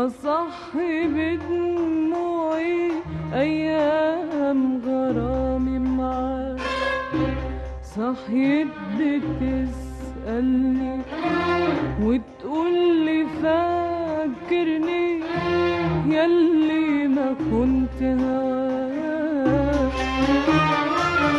أصحي بدموعي أيام غرامي معاك صحيت بتسألني وتقولي فاكرني ياللي ما كنت هواك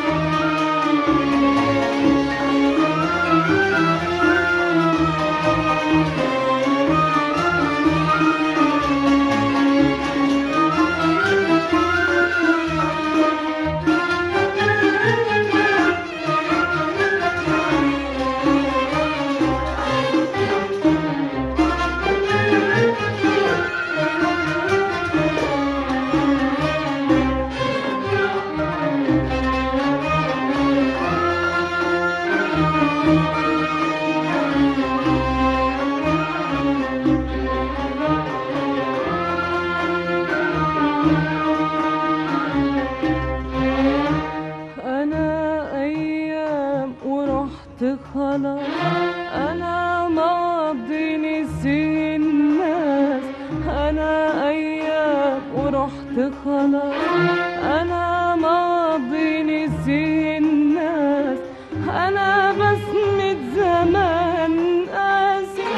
أنا أيام ورحت خلاص أنا ماضي نسي الناس أنا أيام ورحت خلاص أنا ماضي نسي الناس أنا بسمة زمان قاسي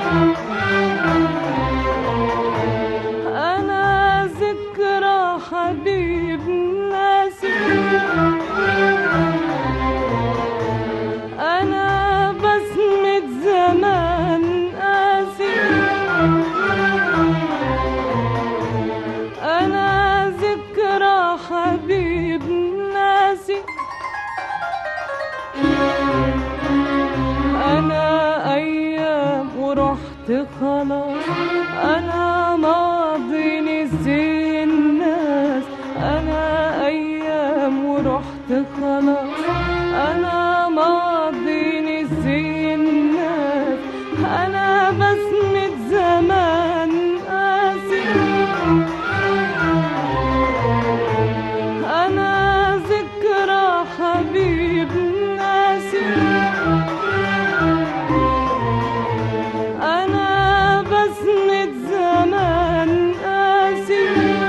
أنا ذكرى حبيب ناسي أنا بسمة زمان قاسي أنا ذكرى حبيب ناسي أنا أيام ورحت خلاص أنا ماضي نسي الناس أنا أيام ورحت خلاص أنا ماضي نسي الناس أنا بسمة زمان قاسي أنا ذكرى حبيب ناسي أنا بسمة زمان قاسي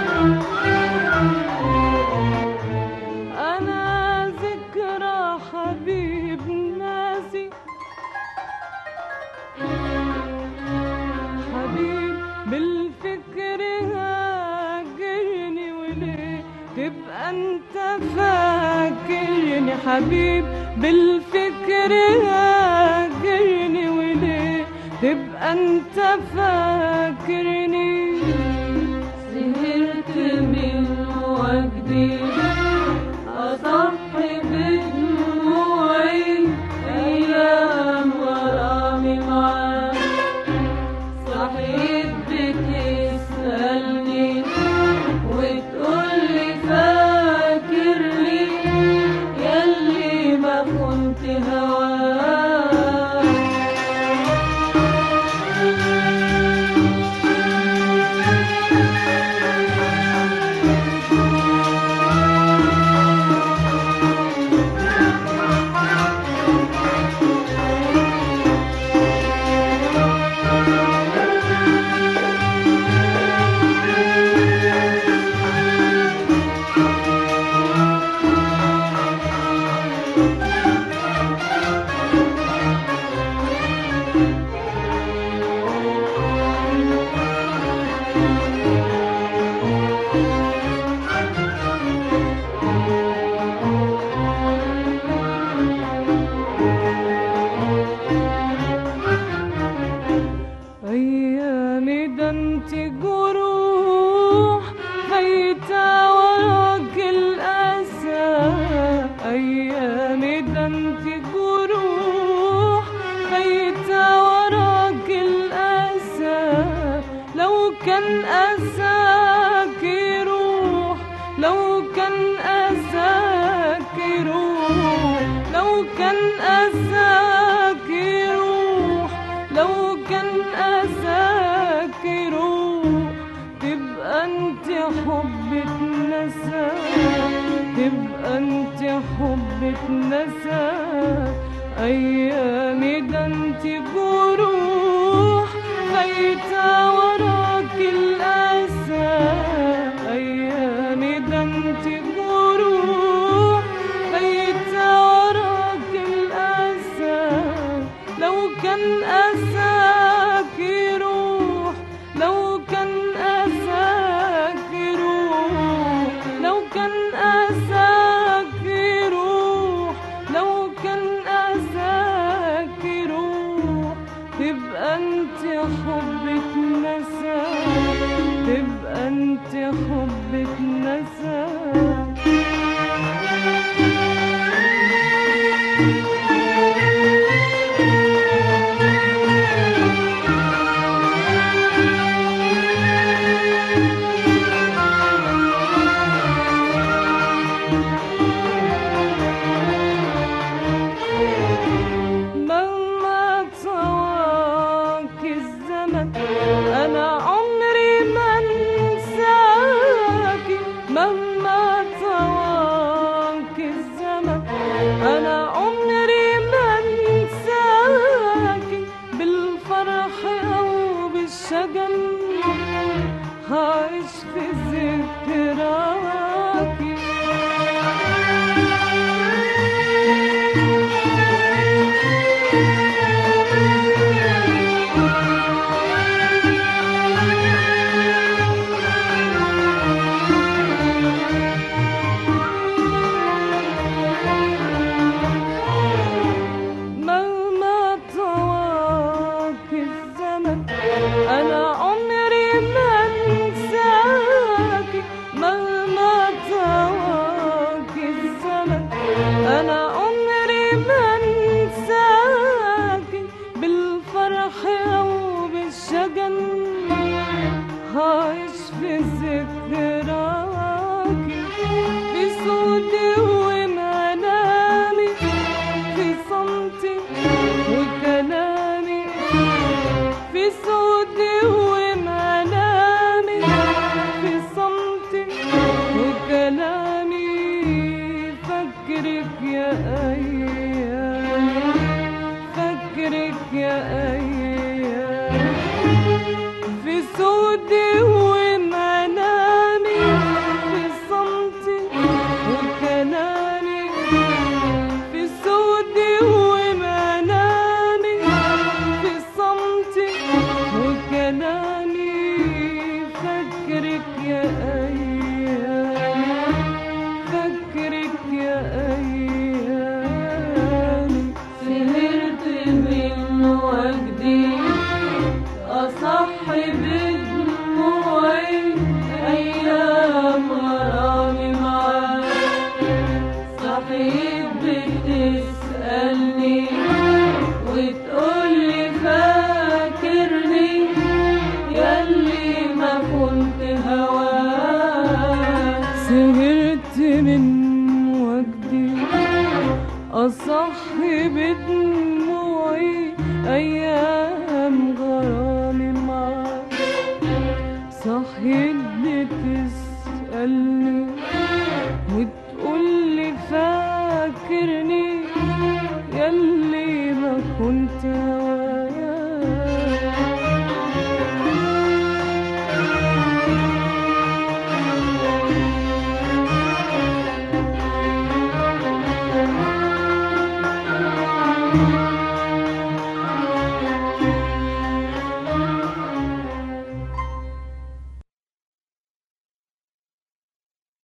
أنا ذكرى حبيب ناسي حبيب بالفكر هاجرني وليه تبقى انت فاكرني حبيب بالفكر هاجرني وليه تبقى انت فاكرني سهرت من وجدي أصحي بدموعي أيام غرامي معاك صحيت بتسألني وتقولي فاكرني ياللي ما كنت هواك أيامي ده انت جروح فايتة وراك الأسى أيامي ده انت جروح فايتة وراك الأسى لو كان أساك يروح لو كان أساك يروح لو كان أساك يروح لو كان أساك يروح تبقى انت حب اتنسى تبقى انت حب اتنسى ايامي ده انت جروح فايتة وراك وقت حبك نسى مهما طواك الزمن انا عمري ما انساكي مهما طواك الزمن انا عمري ما انساكي بالفرح او بالشجن هعيش في ذكراكي مهما طواك الزمن انا عمري ما انساكي مهما طواك الزمن انا عمري ما انساكي بالفرح او بالشجن هعيش في ذكراكي في صوتي ومنامي في صمتي وكلامي في صوتي ومنامي في صمتي وكلامي فكرك يا أيام فكرك يا أيام في صوتي ومنامي في صمتي وكلامي في صوتي ومنامي في صمتي وكلامي فكرك يا أيام فكرك يا أيام سهرت من وجدي أصحي بدموعي أيام غرامي معاك صحيت بتسألني وتقولي فاكرني ياللي ما كنت هواك سهرت من وجدي أصحي بدموعي أيام غرامي معاك صحيت بتسألني وتقولي فاكرني ياللي ما كنت